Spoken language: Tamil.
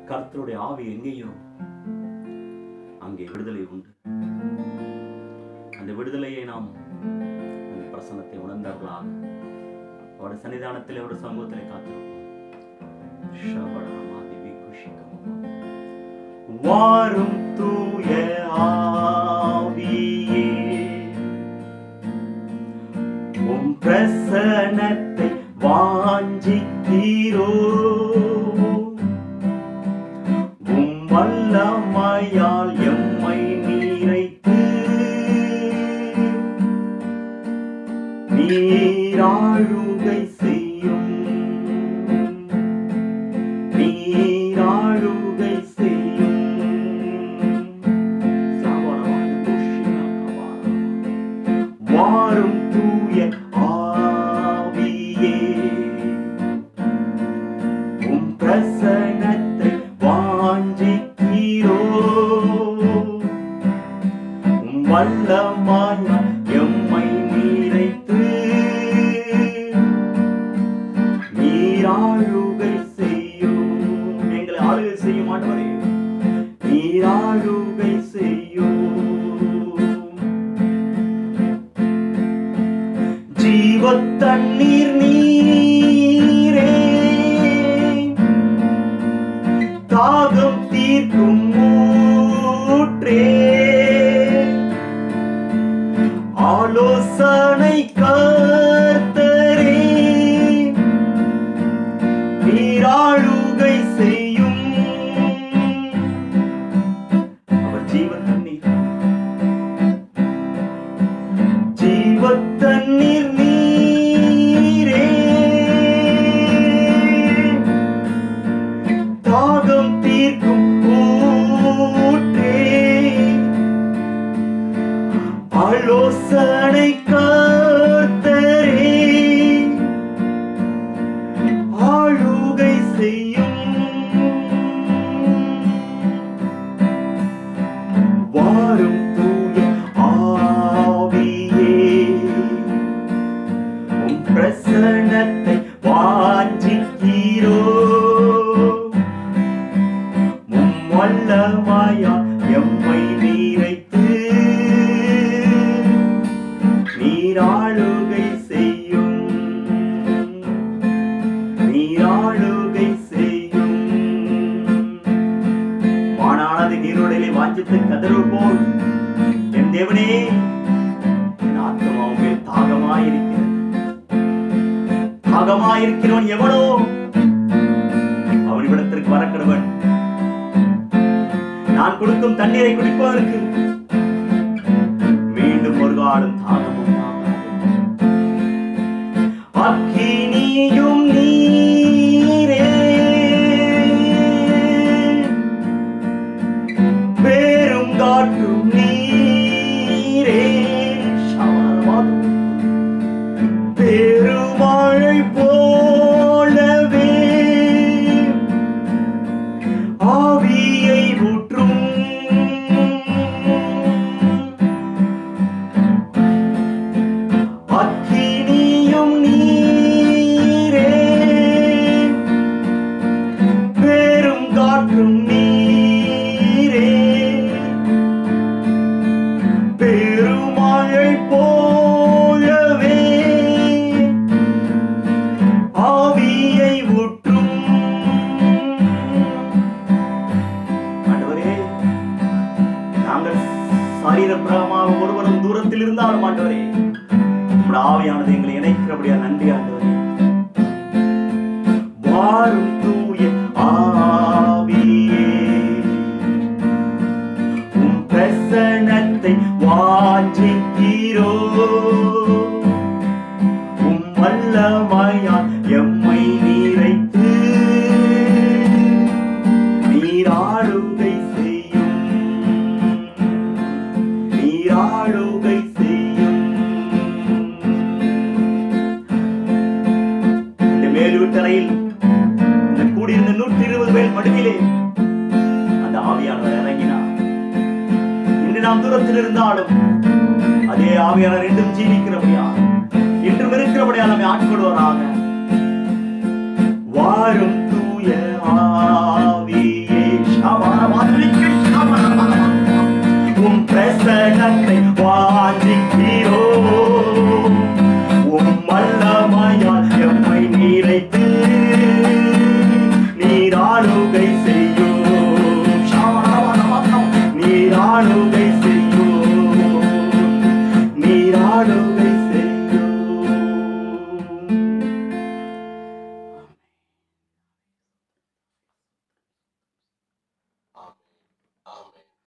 கர்த்தருடைய ஆவி எங்கேயோ அங்கே விடுதலை உண்டு அந்த விடுதலையை நாம் அந்த பிரசனத்தை உணர்ந்தவர்களாக அவருடைய சன்னிதானத்தில் அவருடைய சமூகத்திலே காத்திருப்போம் ஷபடமா திவி குஷிகமா. வாரும் தூய ஆவியே உம் பிரசனத்தை வாஞ்சிக்கிறோ உம் வல்லமையால் எம்மை நீரைத்து நீராழுகை செய்யும் நீராழுகை செய்யும் சாவரவான குஷினாகவா. வாரும் தூய ஆவியே உம் பிரசனத்தை வாஞ்சிக்கிறோ உம் வல்லமாய் எம்மை நீரைத்து நீராழுகை செய்யும் எங்களை ஆளுகை செய்ய மாட்டவரே நீராழுகை செய்யும் ஜீவ தண்ணீர் நீரே தாகம் தீர்க்கும் ஊற்றே ஆலோசனை கர்த்தரே நீராழுகை செய்யும் அவர் ஜீவ தண்ணீர் ஜீவ தண்ணீர் நீரே தாகம் தீர்க்கும் ஊற்றே ஆலோசனை கர்த்தரே ஆளுகை செய்யும் வாரும் தூய ஆவியே உம் பிரசன்னத்தை வாஞ்சிக்கிறோ உம் வல்லமாயா எம்மை நீரைத்து நீராளுகை செய்யும் நீராளுகை செய்யும் வானானது நீரோடையிலே வாஞ்சித்து கதறு போல் என் தேவனே என் ஆத்மாவும் மேல் தாகமாயிருக்கிறது தாகமாயிருக்கிறவன் எவனோ அவனிடத்திற்கு வரக்கிறவன் நான் கொடுக்கும் தண்ணீரை குடிப்பதற்கு மீண்டும் ஒரு காலம் தாகம் உண்டாகாது. அக்கினியும் நீரே பேரும் காற்றும் நீரே ஷவரவாதம். பெருமழை போலவே ஆவியை ஊற்றும் அக்கினியும் நீரே பெரும் காற்றும் நீரே பெருமழை போலவே ஆவியை ஊற்றும் ஆண்டவரே நாங்கள் சரீரப்பிரமாக ஒருவரும் தூரத்தில் இருந்தாலும் ஆண்டவரே உம்முடைய ஆவியானது எங்களை இணைக்கிறபடியா நன்றி ஆண்டவரே வாரும் தூய ஆவியே உம் பிரசனத்தை வாஞ்சிக்கிறோ உம் வல்லமையா எம்மை நீரைத்து நீராளுகை செய்யும் நீராளுகை செய்யும் இந்த மேல்வீட்டறையில் இந்த கூடியிருந்த நூற்றி இருபது பேர் மடுவிலே அந்த ஆவியானவர் இறங்கினார் இன்று நாம் தூரத்தில் இருந்தாலும் அதே ஆவியானவர் இன்றும் ஜீவிக்கிறபடியா இன்றும் இருக்கிறபடியா நம்மை ஆட்கொள்வாராக வாரும் தூய ஆவியே பிரசனத்தை வாஞ்சிக்கிறோ உம் வல்லமையால் எம்மை நிறைத்து நீர் ஆளுகை செய்யும்